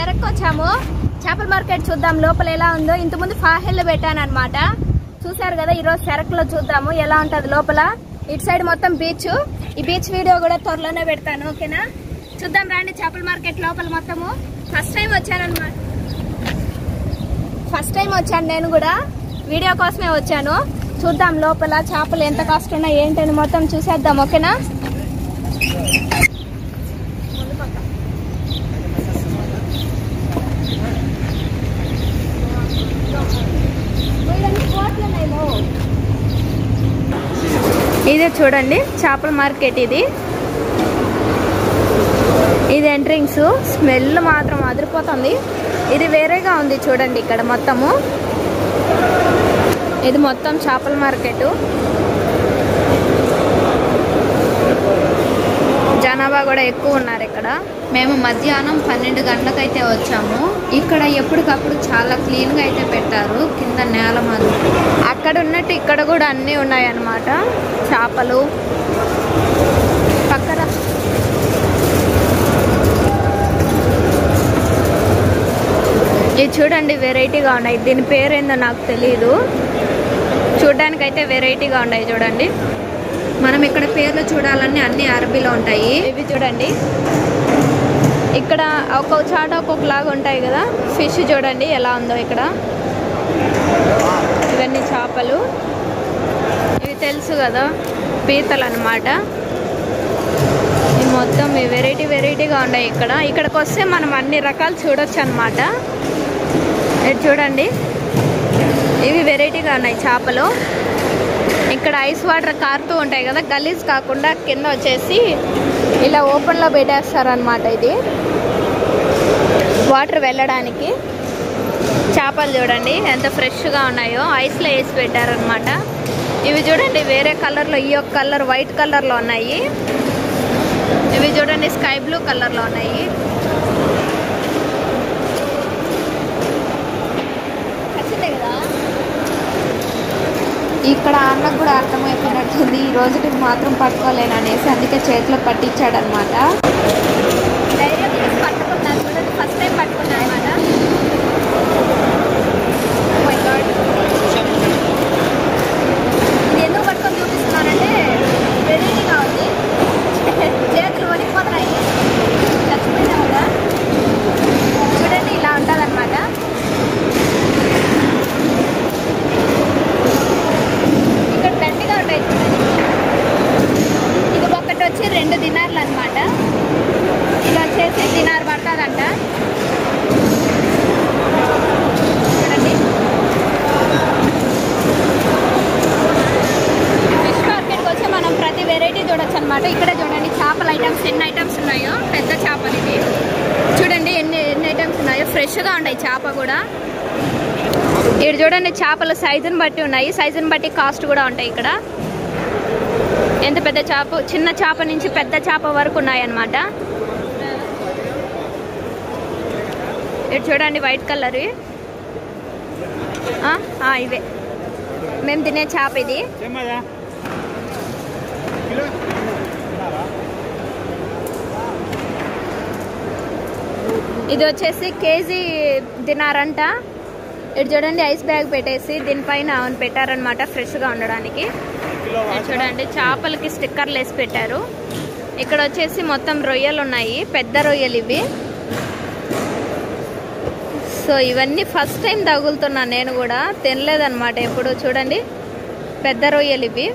చెరకు వచ్చాము చేపల మార్కెట్ చూద్దాం లోపల ఎలా ఉందో ఇంతకుముందు ఫాహెల్ పెట్టాను అనమాట చూసారు కదా ఈరోజు చెరకులో చూద్దాము ఎలా ఉంటది లోపల ఇటు సైడ్ మొత్తం బీచ్ ఈ బీచ్ వీడియో కూడా త్వరలోనే పెడతాను ఓకేనా చూద్దాం రండి చేపల మార్కెట్ లోపల మొత్తము ఫస్ట్ టైం వచ్చానన్నమాట ఫస్ట్ టైం వచ్చాను నేను కూడా వీడియో కోసమే వచ్చాను చూద్దాం లోపల చేపలు ఎంత కాస్ట్ ఉన్నాయి ఏంటని మొత్తం చూసేద్దాం ఓకేనా ఇదే చూడండి చేపల మార్కెట్ ఇది ఇది ఎంట్రింగ్స్ స్మెల్ మాత్రం అదిరిపోతుంది ఇది వేరేగా ఉంది చూడండి ఇక్కడ మొత్తము ఇది మొత్తం చేపల మార్కెట్ జనాభా కూడా ఎక్కువ ఉన్నారు ఇక్కడ మేము మధ్యాహ్నం పన్నెండు గంటలకైతే వచ్చాము ఇక్కడ ఎప్పటికప్పుడు చాలా క్లీన్గా అయితే పెట్టారు కింద నేల మాది అక్కడ ఉన్నట్టు ఇక్కడ కూడా అన్నీ ఉన్నాయన్నమాట చేపలు పక్కన ఇది చూడండి వెరైటీగా ఉన్నాయి దీని పేరేందో నాకు తెలియదు చూడడానికి అయితే వెరైటీగా ఉన్నాయి చూడండి మనం ఇక్కడ పేర్లు చూడాలని అన్ని అరబీలో ఉంటాయి ఇవి చూడండి ఇక్కడ ఒక్కొక్క చాట ఒక్కొక్కలాగా ఉంటాయి కదా ఫిష్ చూడండి ఎలా ఉందో ఇక్కడ ఇవన్నీ చేపలు ఇవి తెలుసు కదా పీతలు అనమాట ఇవి మొత్తం ఇవి వెరైటీ వెరైటీగా ఉన్నాయి ఇక్కడ ఇక్కడికి వస్తే మనం అన్ని రకాలు చూడొచ్చు అనమాట ఇది చూడండి ఇవి వెరైటీగా ఉన్నాయి చేపలు ఇక్కడ ఐస్ వాటర్ కారుతూ ఉంటాయి కదా గలీజ్ కాకుండా కింద వచ్చేసి ఇలా ఓపెన్లో పెట్టేస్తారనమాట ఇది వాటర్ వెళ్ళడానికి చేపలు చూడండి ఎంత ఫ్రెష్గా ఉన్నాయో ఐస్లో వేసి పెట్టారనమాట ఇవి చూడండి వేరే కలర్లో ఈ యొక్క కలర్ వైట్ కలర్లో ఉన్నాయి ఇవి చూడండి స్కై బ్లూ కలర్లో ఉన్నాయి ఖచ్చితంగా కదా ఇక్కడ అన్నకు కూడా అర్థమైపోయినట్టుంది ఈ రోజుకి మాత్రం పట్టుకోలేను అనేసి అందుకే చేతిలో పట్టించాడు అనమాట ధైర్యం చేసి పట్టుకున్నాను చూడండి ఫస్ట్ టైం పట్టుకున్నాను అనమాట ఇది ఎందుకు పట్టుకొని చూపిస్తున్నానంటే వెరైటీగా ఉంది చేతులు వణికిపోతున్నాయి చచ్చిపోయినా కూడా చూడండి ఇలా ఉంటుంది అనమాట ఇక్కడ దండిగా ఉంటాయి చూడండి ఇది ఒకటి వచ్చి రెండు దినార్లు అనమాట ఇది వచ్చేసి దినార్ పడుతుందంట చూడండి ఫిష్ మార్కెట్కి వచ్చి మనం ప్రతి వెరైటీ చూడొచ్చు అనమాట ఇక్కడ చూడండి చేపల ఐటమ్స్ ఎన్ని ఐటమ్స్ ఉన్నాయో పెద్ద చేపలు ఇవి చూడండి ఎన్ని ఎన్ని ఐటమ్స్ ఉన్నాయో ఫ్రెష్గా ఉన్నాయి చేప కూడా ఇక్కడ చూడండి చేపలు సైజుని బట్టి ఉన్నాయి సైజుని బట్టి కాస్ట్ కూడా ఉంటాయి ఇక్కడ ఎంత పెద్ద చేప చిన్న చేప నుంచి పెద్ద చేప వరకు ఉన్నాయన్నమాట ఇటు చూడండి వైట్ కలర్ ఇవే మేము తినే చేప ఇది ఇది వచ్చేసి కేజీ తినారంట ఇటు చూడండి ఐస్ బ్యాగ్ పెట్టేసి దీనిపైన అవును పెట్టారనమాట ఫ్రెష్గా ఉండడానికి ఇది చూడండి చేపలకి స్టిక్కర్లు వేసి పెట్టారు ఇక్కడ వచ్చేసి మొత్తం రొయ్యలు ఉన్నాయి పెద్ద రొయ్యలు ఇవి సో ఇవన్నీ ఫస్ట్ టైం తగులుతున్నా నేను కూడా తినలేదన్నమాట ఎప్పుడు చూడండి పెద్ద రొయ్యలు ఇవి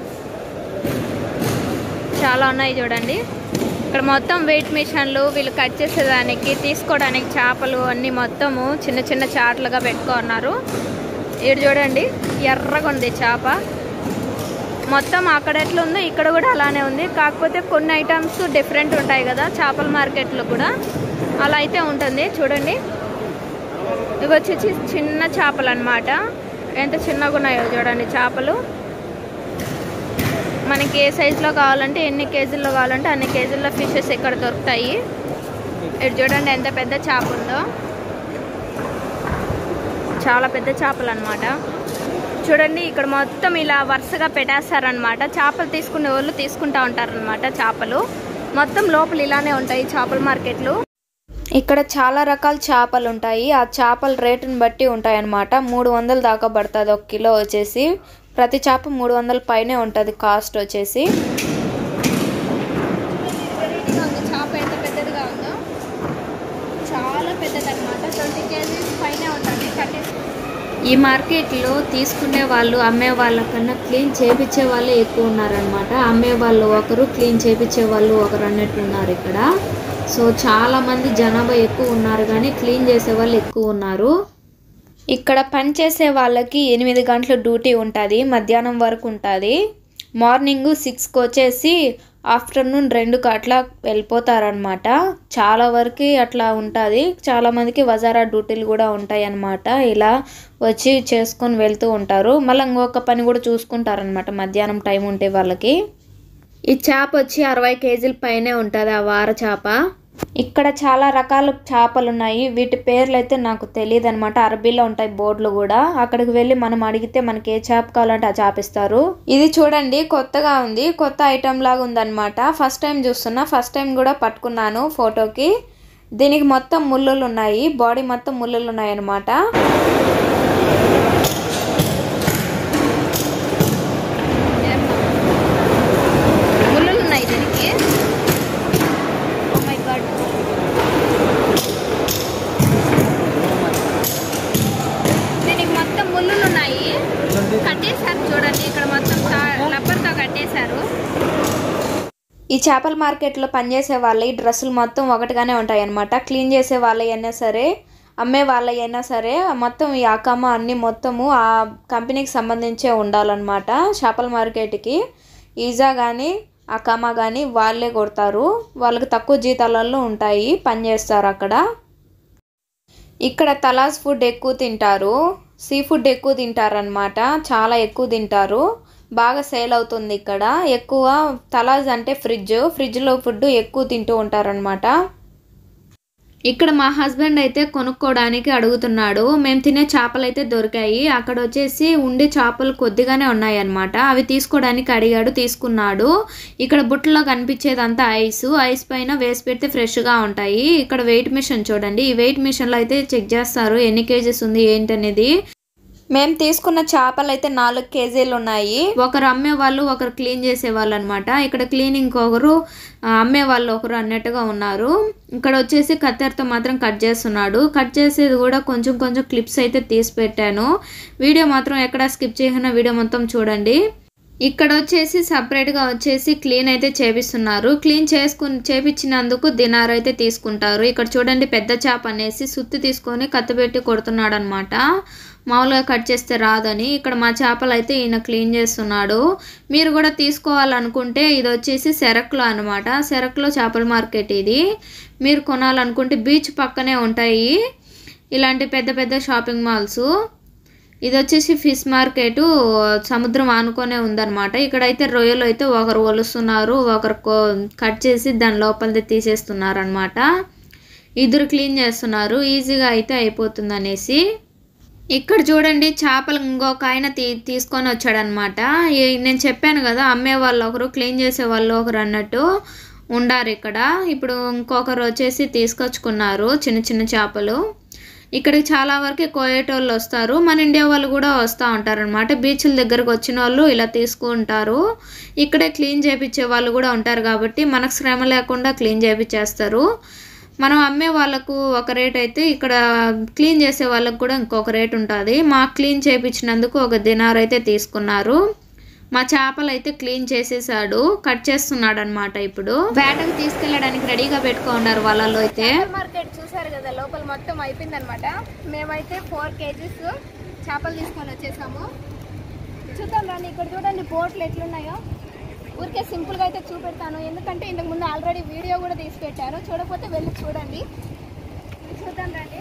చాలా ఉన్నాయి చూడండి ఇక్కడ మొత్తం వెయిట్ మిషన్లు వీళ్ళు కట్ చేసేదానికి తీసుకోవడానికి చేపలు అన్నీ మొత్తము చిన్న చిన్న చాట్లుగా పెట్టుకున్నారు ఇక్కడ చూడండి ఎర్రగా ఉంది చేప మొత్తం అక్కడ ఎట్లా ఉందో ఇక్కడ కూడా అలానే ఉంది కాకపోతే కొన్ని ఐటమ్స్ డిఫరెంట్ ఉంటాయి కదా చేపల మార్కెట్లో కూడా అలా అయితే ఉంటుంది చూడండి ఇవి వచ్చేసి చిన్న చేపలు అనమాట ఎంత చిన్నగా ఉన్నాయో చూడండి చేపలు మనకి ఏ సైజులో కావాలంటే ఎన్ని కేజీల్లో కావాలంటే అన్ని కేజీల్లో ఫిషెస్ ఇక్కడ దొరుకుతాయి ఇటు చూడండి ఎంత పెద్ద చేప ఉందో చాలా పెద్ద చేపలు అనమాట చూడండి ఇక్కడ మొత్తం ఇలా వరుసగా పెట్టేస్తారనమాట చేపలు తీసుకునే వాళ్ళు తీసుకుంటా ఉంటారనమాట చేపలు మొత్తం లోపల ఇలానే ఉంటాయి చేపల మార్కెట్లు ఇక్కడ చాలా రకాల చేపలు ఉంటాయి ఆ చేపల రేటుని బట్టి ఉంటాయి అన్నమాట మూడు వందలు దాకా పడుతుంది ఒక కిలో వచ్చేసి ప్రతి చేప మూడు వందల పైనే ఉంటుంది కాస్ట్ వచ్చేసి చేప ఎంత పెద్దదిగా ఉందో చాలా పెద్దది అనమాట ట్వంటీ కేజీస్ పైనే ఉంటుంది కట్టేసి ఈ మార్కెట్లో తీసుకునే వాళ్ళు అమ్మే వాళ్ళకన్నా క్లీన్ చేపించే వాళ్ళే ఎక్కువ ఉన్నారనమాట అమ్మే వాళ్ళు ఒకరు క్లీన్ చేపించే వాళ్ళు ఒకరు అన్నట్టు ఉన్నారు ఇక్కడ సో చాలా మంది జనాభా ఎక్కువ ఉన్నారు కానీ క్లీన్ చేసే వాళ్ళు ఎక్కువ ఉన్నారు ఇక్కడ పనిచేసే వాళ్ళకి ఎనిమిది గంటల డ్యూటీ ఉంటుంది మధ్యాహ్నం వరకు ఉంటుంది మార్నింగ్ సిక్స్కి వచ్చేసి ఆఫ్టర్నూన్ రెండుకి అట్లా వెళ్ళిపోతారనమాట చాలా వరకు అట్లా ఉంటుంది చాలామందికి వజారా డ్యూటీలు కూడా ఉంటాయి అన్నమాట ఇలా వచ్చి చేసుకొని వెళ్తూ ఉంటారు మళ్ళీ ఇంకొక పని కూడా చూసుకుంటారనమాట మధ్యాహ్నం టైం ఉంటే వాళ్ళకి ఈ చేప వచ్చి అరవై కేజీల పైనే ఉంటుంది ఆ వార చేప ఇక్కడ చాలా రకాల చేపలు ఉన్నాయి వీటి పేర్లు అయితే నాకు తెలియదు అనమాట అరబీలో ఉంటాయి బోర్డులు కూడా అక్కడికి వెళ్ళి మనం అడిగితే మనకి ఏ చేప కావాలంటే ఆ చేప ఇస్తారు ఇది చూడండి కొత్తగా ఉంది కొత్త ఐటమ్ లాగా ఉందన్నమాట ఫస్ట్ టైం చూస్తున్నా ఫస్ట్ టైం కూడా పట్టుకున్నాను ఫోటోకి దీనికి మొత్తం ముళ్ళులు ఉన్నాయి బాడీ మొత్తం ముళ్ళులు ఉన్నాయి అనమాట ముళ్ళులు ఉన్నాయి దీనికి ఓ మై గాడ్ దీనికి మొత్తం ముళ్ళులు ఉన్నాయి కట్టేశారు చూడండి ఇక్కడ మొత్తం రబ్బర్తో కట్టేశారు ఈ చేపల మార్కెట్లో పనిచేసే వాళ్ళ డ్రెస్సులు మొత్తం ఒకటిగానే ఉంటాయి అన్నమాట క్లీన్ చేసే వాళ్ళైనా సరే అమ్మే వాళ్ళైనా సరే మొత్తం ఈ అకమ అన్ని మొత్తము ఆ కంపెనీకి సంబంధించే ఉండాలన్నమాట చేపల మార్కెట్కి ఈజా కానీ అకమ కానీ వాళ్ళే కొడతారు వాళ్ళకి తక్కువ జీతాలలో ఉంటాయి పని చేస్తారు అక్కడ ఇక్కడ తలాస్ ఫుడ్ ఎక్కువ తింటారు సీ ఫుడ్ ఎక్కువ తింటారనమాట చాలా ఎక్కువ తింటారు బాగా సేల్ అవుతుంది ఇక్కడ ఎక్కువ తలాజ్ అంటే ఫ్రిడ్జ్ ఫ్రిడ్జ్లో ఫుడ్ ఎక్కువ తింటూ ఉంటారనమాట ఇక్కడ మా హస్బెండ్ అయితే కొనుక్కోవడానికి అడుగుతున్నాడు మేము తినే చేపలు అయితే దొరికాయి అక్కడ వచ్చేసి ఉండే చేపలు కొద్దిగానే ఉన్నాయి అన్నమాట అవి తీసుకోవడానికి అడిగాడు తీసుకున్నాడు ఇక్కడ బుట్టలో కనిపించేదంతా ఐస్ ఐస్ పైన వేసి పెడితే ఫ్రెష్గా ఉంటాయి ఇక్కడ వెయిట్ మిషన్ చూడండి ఈ వెయిట్ మిషన్లో అయితే చెక్ చేస్తారు ఎన్ని కేజెస్ ఉంది ఏంటనేది మేము తీసుకున్న చేపలు అయితే నాలుగు కేజీలు ఉన్నాయి ఒకరు అమ్మే వాళ్ళు ఒకరు క్లీన్ చేసే వాళ్ళు అనమాట ఇక్కడ క్లీనింగ్ ఒకరు ఆ, అమ్మే వాళ్ళు ఒకరు అన్నట్టుగా ఉన్నారు ఇక్కడ వచ్చేసి కత్తెరతో మాత్రం కట్ చేస్తున్నాడు కట్ చేసేది కూడా కొంచెం కొంచెం క్లిప్స్ అయితే తీసి పెట్టాను వీడియో మాత్రం ఎక్కడ స్కిప్ చేయకుండా వీడియో మొత్తం చూడండి ఇక్కడ వచ్చేసి సపరేట్గా వచ్చేసి క్లీన్ అయితే చేపిస్తున్నారు క్లీన్ చేసుకుని చేపించినందుకు దినార్ అయితే తీసుకుంటారు ఇక్కడ చూడండి పెద్ద చేప అనేసి సుత్తి తీసుకొని కత్తిపెట్టి కొడుతున్నాడు అనమాట మామూలుగా కట్ చేస్తే రాదని ఇక్కడ మా చేపలు అయితే ఈయన క్లీన్ చేస్తున్నాడు మీరు కూడా తీసుకోవాలనుకుంటే ఇది వచ్చేసి సెరక్లో అనమాట సెరక్లో చేపల మార్కెట్ ఇది మీరు కొనాలనుకుంటే బీచ్ పక్కనే ఉంటాయి ఇలాంటి పెద్ద పెద్ద షాపింగ్ మాల్స్ ఇది వచ్చేసి ఫిష్ మార్కెట్ సముద్రం ఆనుకొనే ఉందన్నమాట ఇక్కడైతే రొయ్యలు అయితే ఒకరు ఒలుస్తున్నారు ఒకరు కో- కట్ చేసి దాని లోపలిది తీసేస్తున్నారు అనమాట ఇద్దరు క్లీన్ చేస్తున్నారు ఈజీగా అయితే అయిపోతుంది అనేసి ఇక్కడ చూడండి చేపలు ఇంకొక ఆయన తీ తీసుకొని వచ్చాడనమాట ఈ- నేను చెప్పాను కదా అమ్మే వాళ్ళు ఒకరు క్లీన్ చేసే వాళ్ళు ఒకరు అన్నట్టు ఉండారు ఇక్కడ ఇప్పుడు ఇంకొకరు వచ్చేసి తీసుకొచ్చుకున్నారు చిన్న చిన్న చేపలు ఇక్కడికి చాలా వరకు కోయేటోళ్ళు వస్తారు మన ఇండియా వాళ్ళు కూడా వస్తూ ఉంటారు అనమాట బీచ్ల దగ్గరకు వచ్చిన వాళ్ళు ఇలా తీసుకుంటారు ఇక్కడే క్లీన్ చేపించే వాళ్ళు కూడా ఉంటారు కాబట్టి మనకు శ్రమ లేకుండా క్లీన్ చేపించేస్తారు మనం అమ్మే వాళ్ళకు ఒక రేట్ అయితే ఇక్కడ క్లీన్ చేసే వాళ్ళకు కూడా ఇంకొక రేట్ ఉంటుంది మాకు క్లీన్ చేయించినందుకు ఒక దినార్ అయితే తీసుకున్నారు మా చేపలు అయితే క్లీన్ చేసేసాడు కట్ చేస్తున్నాడు అనమాట ఇప్పుడు వేటకు తీసుకెళ్ళడానికి రెడీగా పెట్టుకున్నారు వాళ్ళలో అయితే మార్కెట్ చూసారు కదా లోపల మొత్తం అయిపోయింది అనమాట మేమైతే ఫోర్ కేజీస్ చేపలు తీసుకొని వచ్చేసాము చూద్దాం రండి ఇక్కడ చూడండి బోట్లు ఎట్లున్నాయో ఊరికే సింపుల్గా అయితే చూపెడతాను ఎందుకంటే ఇంతకు ముందు ఆల్రెడీ వీడియో కూడా తీసి పెట్టాను చూడకపోతే వెళ్ళి చూడండి చూద్దాం రండి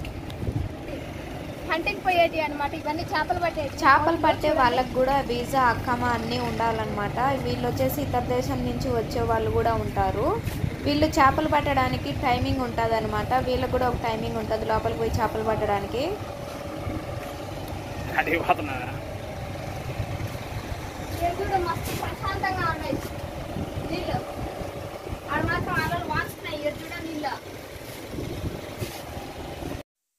హంటింగ్ పోయేటి అనమాట ఇవన్నీ చేపలు పట్టే చేపలు పట్టే వాళ్ళకి కూడా వీసా అక్కమ అన్నీ ఉండాలన్నమాట వీళ్ళు వచ్చేసి ఇతర దేశం నుంచి వచ్చే వాళ్ళు కూడా ఉంటారు వీళ్ళు చేపలు పట్టడానికి టైమింగ్ ఉంటుంది అనమాట వీళ్ళకి కూడా ఒక టైమింగ్ ఉంటుంది లోపలికి పోయి చేపలు పట్టడానికి అడిగిపోతున్నా ఇక్కడ చూడు మస్తు ప్రశాంతంగా ఉన్నాయి నీళ్ళు ఆడ మాత్రం అలలు వాస్తున్నాయి ఇక్కడ చూడ నీళ్ళు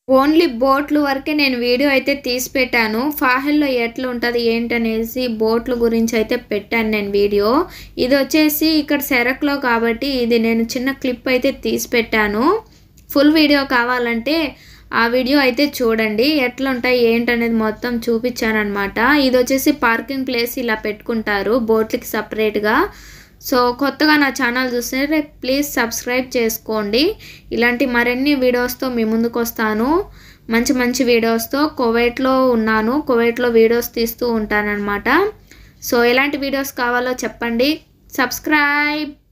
ఓన్లీ బోట్లు వరకే నేను వీడియో అయితే తీసి పెట్టాను ఫాహెల్లో ఎట్లా ఉంటుంది ఏంటనేసి బోట్ల గురించి అయితే పెట్టాను నేను వీడియో ఇది వచ్చేసి ఇక్కడ సెరక్లో కాబట్టి ఇది నేను చిన్న క్లిప్ అయితే తీసి పెట్టాను ఫుల్ వీడియో కావాలంటే ఆ వీడియో అయితే చూడండి ఎట్లా ఉంటాయి ఏంటనేది మొత్తం చూపించాను అనమాట ఇది వచ్చేసి పార్కింగ్ ప్లేస్ ఇలా పెట్టుకుంటారు బోట్లకి సపరేట్గా సో కొత్తగా నా ఛానల్ చూస్తే ప్లీజ్ సబ్స్క్రైబ్ చేసుకోండి ఇలాంటి మరిన్ని వీడియోస్తో మీ ముందుకు వస్తాను మంచి మంచి వీడియోస్తో కువైట్లో ఉన్నాను కువైట్లో వీడియోస్ తీస్తూ ఉంటానన్నమాట సో ఎలాంటి వీడియోస్ కావాలో చెప్పండి సబ్స్క్రైబ్